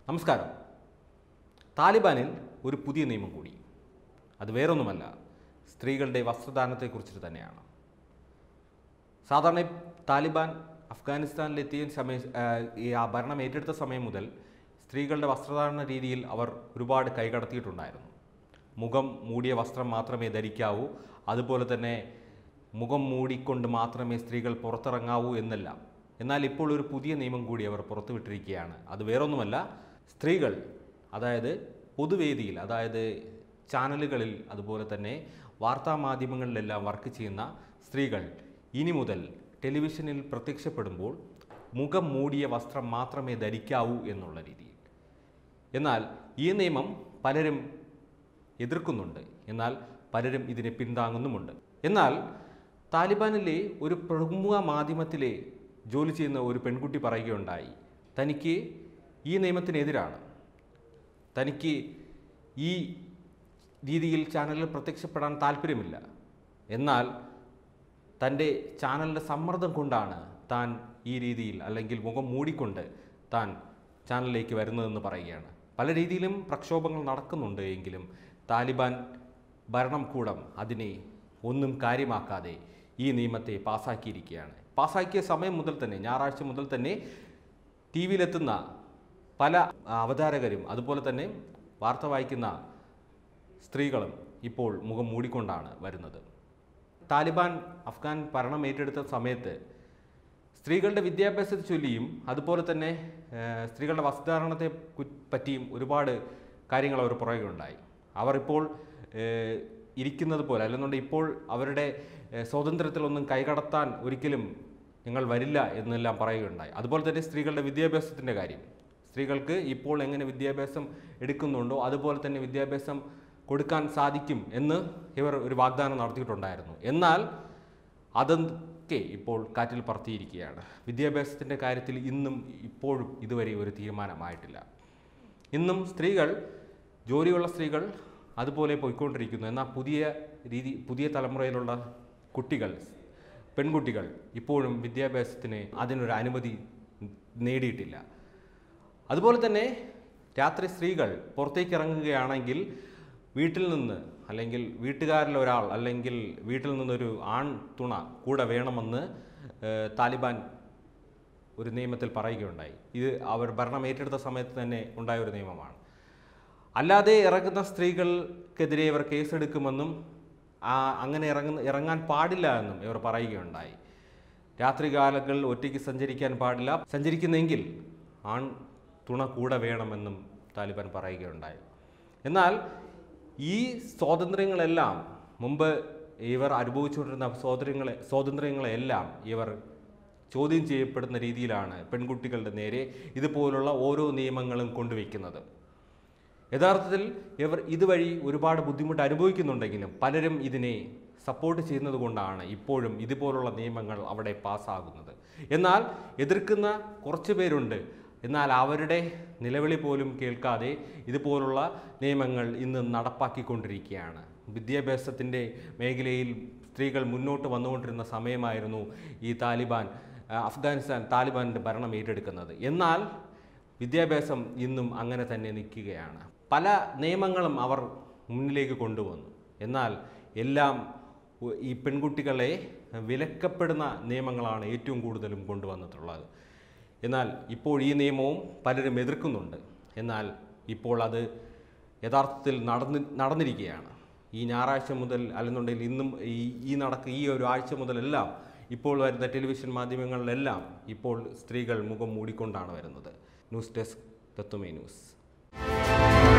നമസ്കാരം താലിബാനിൽ ഒരു പുതിയ നിയമം കൂടി അത് വേറൊന്നുമല്ല സ്ത്രീകളുടെ വസ്ത്രദാനത്തെക്കുറിച്ചിട്ട് തന്നെയാണ് സാധാരണ ഈ താലിബാൻ അഫ്ഗാനിസ്ഥാനിലെത്തിയ സമയം ആ, ഈ ആ ഭരണം ഏറ്റെടുത്ത സമയം മുതൽ സ്ത്രീകളുടെ വസ്ത്രധാരണ രീതിയിൽ അവർ ഒരുപാട് കൈകടത്തിയിട്ടുണ്ടായിരുന്നു മുഖം മൂടിയ വസ്ത്രം മാത്രമേ ധരിക്കാവൂ അതുപോലെ തന്നെ മുഖം മൂടിക്കൊണ്ട് മാത്രമേ സ്ത്രീകൾ പുറത്തിറങ്ങാവൂ എന്നെല്ലാം എന്നാൽ ഇപ്പോൾ ഒരു പുതിയ നിയമം കൂടി അവർ പുറത്തുവിട്ടിരിക്കുകയാണ് അത് വേറൊന്നുമല്ല സ്ത്രീകൾ അതായത് പൊതുവേദിയിൽ അതായത് ചാനലുകളിൽ അതുപോലെ തന്നെ വാർത്താ മാധ്യമങ്ങളിലെല്ലാം വർക്ക് ചെയ്യുന്ന സ്ത്രീകൾ ഇനി മുതൽ ടെലിവിഷനിൽ പ്രത്യക്ഷപ്പെടുമ്പോൾ മുഖം മൂടിയ വസ്ത്രം മാത്രമേ ധരിക്കാവൂ എന്നുള്ള രീതിയിൽ എന്നാൽ ഈ നിയമം പലരും എതിർക്കുന്നുണ്ട് എന്നാൽ പലരും ഇതിനെ പിന്താങ്ങുന്നുമുണ്ട് എന്നാൽ താലിബാനിലെ ഒരു പ്രമുഖ മാധ്യമത്തിലെ ജോലി ചെയ്യുന്ന ഒരു പെൺകുട്ടി പറയുകയുണ്ടായി തനിക്ക് ഈ നിയമത്തിനെതിരാണ് തനിക്ക് ഈ രീതിയിൽ ചാനലിൽ പ്രത്യക്ഷപ്പെടാൻ താല്പര്യമില്ല എന്നാൽ തൻ്റെ ചാനലിൻ്റെ സമ്മർദ്ദം കൊണ്ടാണ് താൻ ഈ രീതിയിൽ അല്ലെങ്കിൽ മുഖം മൂടിക്കൊണ്ട് താൻ ചാനലിലേക്ക് വരുന്നതെന്ന് പറയുകയാണ് പല രീതിയിലും പ്രക്ഷോഭങ്ങൾ നടക്കുന്നുണ്ട് എങ്കിലും താലിബാൻ ഭരണകൂടം അതിനെ ഒന്നും കാര്യമാക്കാതെ ഈ നിയമത്തെ പാസാക്കിയിരിക്കുകയാണ് പാസാക്കിയ സമയം മുതൽ തന്നെ ഞായറാഴ്ച മുതൽ തന്നെ ടി വിയിലെത്തുന്ന പല അവതാരകരും അതുപോലെ തന്നെ വാർത്ത വായിക്കുന്ന സ്ത്രീകളും ഇപ്പോൾ മുഖം മൂടിക്കൊണ്ടാണ് വരുന്നത് താലിബാൻ അഫ്ഗാൻ ഭരണം ഏറ്റെടുത്ത സമയത്ത് സ്ത്രീകളുടെ വിദ്യാഭ്യാസത്തെ ചൊല്ലിയും അതുപോലെ തന്നെ ഏഹ്, സ്ത്രീകളുടെ വസ്ത്രധാരണത്തെ കു- പറ്റിയും ഒരുപാട് കാര്യങ്ങൾ അവർ പുറകെയുണ്ടായി അവർ ഇപ്പോൾ ഏഹ്, ഇരിക്കുന്നത് പോലെ അല്ലെന്നുണ്ടെങ്കിൽ ഇപ്പോൾ അവരുടെ ഏഹ്, സ്വാതന്ത്ര്യത്തിലൊന്നും കൈകടത്താൻ ഒരിക്കലും ഞങ്ങൾ വരില്ല എന്നെല്ലാം പറയുകയുണ്ടായി അതുപോലെ തന്നെ സ്ത്രീകളുടെ വിദ്യാഭ്യാസത്തിൻ്റെ കാര്യം സ്ത്രീകൾക്ക് ഇപ്പോൾ എങ്ങനെ വിദ്യാഭ്യാസം എടുക്കുന്നുണ്ടോ അതുപോലെ തന്നെ വിദ്യാഭ്യാസം കൊടുക്കാൻ സാധിക്കും എന്ന് ഇവർ ഒരു വാഗ്ദാനം നടത്തിയിട്ടുണ്ടായിരുന്നു എന്നാൽ അതൊക്കെ ഇപ്പോൾ കാറ്റിൽ പറത്തിയിരിക്കുകയാണ് വിദ്യാഭ്യാസത്തിൻ്റെ കാര്യത്തിൽ ഇന്നും ഇപ്പോഴും ഇതുവരെ ഒരു തീരുമാനമായിട്ടില്ല ഇന്നും സ്ത്രീകൾ ജോലിയുള്ള സ്ത്രീകൾ അതുപോലെ പോയിക്കൊണ്ടിരിക്കുന്നു എന്നാൽ പുതിയ രീതി പുതിയ തലമുറയിലുള്ള കുട്ടികൾ പെൺകുട്ടികൾ ഇപ്പോഴും വിദ്യാഭ്യാസത്തിന് അതിനൊരു അനുമതി നേടിയിട്ടില്ല അതുപോലെ തന്നെ രാത്രി സ്ത്രീകൾ പുറത്തേക്ക് ഇറങ്ങുകയാണെങ്കിൽ വീട്ടിൽ നിന്ന് അല്ലെങ്കിൽ വീട്ടുകാരിൽ ഒരാൾ അല്ലെങ്കിൽ വീട്ടിൽ നിന്നൊരു ആൺ തുണ കൂടെ വേണമെന്ന് ഏഹ്, താലിബാൻ ഒരു നിയമത്തിൽ പറയുകയുണ്ടായി ഇത് അവർ ഭരണം ഏറ്റെടുത്ത സമയത്ത് തന്നെ ഉണ്ടായ ഒരു നിയമമാണ് അല്ലാതെ ഇറങ്ങുന്ന സ്ത്രീകൾക്കെതിരെ ഇവർ കേസെടുക്കുമെന്നും ആ അങ്ങനെ ഇറങ്ങുന്ന ഇറങ്ങാൻ പാടില്ല എന്നും ഇവർ പറയുകയുണ്ടായി രാത്രികാലങ്ങളിൽ ഒറ്റയ്ക്ക് സഞ്ചരിക്കാൻ പാടില്ല സഞ്ചരിക്കുന്നെങ്കിൽ ആൺ തുണ കൂടെ വേണമെന്നും താലിബാൻ പറയുകയുണ്ടായി എന്നാൽ ഈ സ്വാതന്ത്ര്യങ്ങളെല്ലാം മുമ്പ് ഇവർ അനുഭവിച്ചുകൊണ്ടിരുന്ന സ്വാതന്ത്ര്യങ്ങളെ സ്വാതന്ത്ര്യങ്ങളെല്ലാം ഇവർ ചോദ്യം ചെയ്യപ്പെടുന്ന രീതിയിലാണ് പെൺകുട്ടികളുടെ നേരെ ഇതുപോലുള്ള ഓരോ നിയമങ്ങളും കൊണ്ടുവയ്ക്കുന്നത് യഥാർത്ഥത്തിൽ ഇവർ ഇതുവഴി ഒരുപാട് ബുദ്ധിമുട്ട് അനുഭവിക്കുന്നുണ്ടെങ്കിലും പലരും ഇതിനെ സപ്പോർട്ട് ചെയ്യുന്നത് കൊണ്ടാണ് ഇപ്പോഴും ഇതുപോലുള്ള നിയമങ്ങൾ അവിടെ പാസ്സാകുന്നത് എന്നാൽ എതിർക്കുന്ന കുറച്ച് പേരുണ്ട് എന്നാൽ അവരുടെ നിലവിളി പോലും കേൾക്കാതെ ഇതുപോലുള്ള നിയമങ്ങൾ ഇന്ന് നടപ്പാക്കിക്കൊണ്ടിരിക്കുകയാണ് വിദ്യാഭ്യാസത്തിൻ്റെ മേഖലയിൽ സ്ത്രീകൾ മുന്നോട്ട് വന്നുകൊണ്ടിരുന്ന സമയമായിരുന്നു ഈ താലിബാൻ ആ, അഫ്ഗാനിസ്ഥാൻ താലിബാനിൻ്റെ ഭരണം ഏറ്റെടുക്കുന്നത് എന്നാൽ വിദ്യാഭ്യാസം ഇന്നും അങ്ങനെ തന്നെ നിൽക്കുകയാണ് പല നിയമങ്ങളും അവർ മുന്നിലേക്ക് കൊണ്ടുവന്നു എന്നാൽ എല്ലാം ഉ- ഈ പെൺകുട്ടികളെ വിലക്കപ്പെടുന്ന നിയമങ്ങളാണ് ഏറ്റവും കൂടുതലും കൊണ്ടുവന്നിട്ടുള്ളത് എന്നാൽ ഇപ്പോൾ ഈ നിയമവും പലരും എതിർക്കുന്നുണ്ട് എന്നാൽ ഇപ്പോൾ അത് യഥാർത്ഥത്തിൽ നടന്ന് നടന്നിരിക്കുകയാണ് ഈ ഞായറാഴ്ച മുതൽ അല്ലെന്നുണ്ടെങ്കിൽ ഇന്നും ഈ ഈ നടക്ക് ഈ ഒരു ആഴ്ച മുതലെല്ലാം ഇപ്പോൾ വരുന്ന ടെലിവിഷൻ മാധ്യമങ്ങളിലെല്ലാം ഇപ്പോൾ സ്ത്രീകൾ മുഖം മൂടിക്കൊണ്ടാണ് വരുന്നത് ന്യൂസ് ഡെസ്ക് തത്വമേ ന്യൂസ്